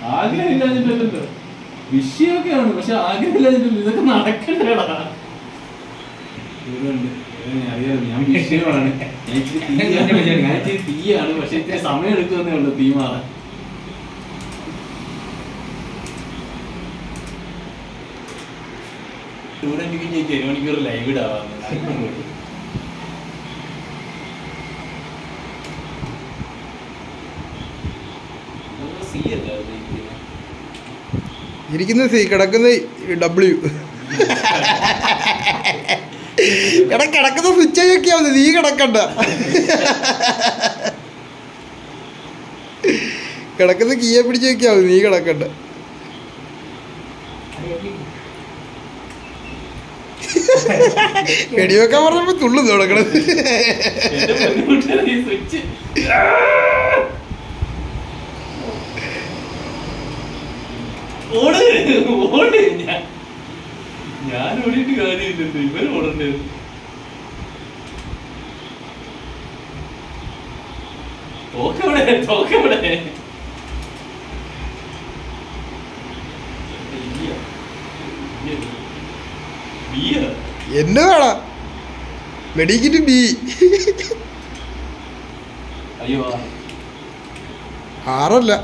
ആഗ്രഹമില്ലാഞ്ഞിട്ടല്ലോ വിഷയമൊക്കെയാണ് പക്ഷെ ആഗ്രഹമില്ലാഞ്ഞിട്ടല്ലോ ഇതൊക്കെ നടക്കണ്ടേടാ ഇവരുണ്ട് ഇവരെ അറിയാലോ ഞാൻ വിഷയമാണ് ഞാൻ ഇച്ചിരി തീയാണ് ഞാൻ ഇച്ചിരി തീയാണ് പക്ഷെ ഇത്തിരി സമയം എടുക്കുമെന്നേ ഉള്ളൂ തീ മാറാൻ സ്റ്റുഡന്റ് എനിക്ക് ഒരു മണിക്കൂർ ലൈവ് ഇടാവാന്ന് സി അല്ലേ അത് ഇരിക്കുന്നത്? ഇരിക്കുന്ന സി കിടക്കുന്ന ഡബ്ല്യു എടാ കിടക്കുന്ന സ്വിച്ച് നോക്കിയാ മതി നീ കിടക്കണ്ട കിടക്കുന്ന കീയെ പിടിച്ച് നോക്കിയാ മതി നീ കിടക്കണ്ട വെടിവെക്കാൻ പറഞ്ഞപ്പോ തുള്ളു തുടങ്ങണത് എന്റെ പൊന്നുകൂട്ടുകാരെ, ഈ switch. ഓട് ഓട് ഞാൻ ഞാൻ ഓടിയിട്ട് കാര്യമില്ലല്ലോ ഇവർ ഓടണ്ടത് തോക്കവിടെ തോക്കവിടെ ബിയ എന്നതാടാ മെഡിക്കിറ്റ് ബി അയ്യോ ആറല്ല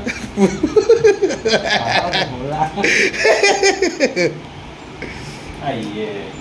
അയ്യേ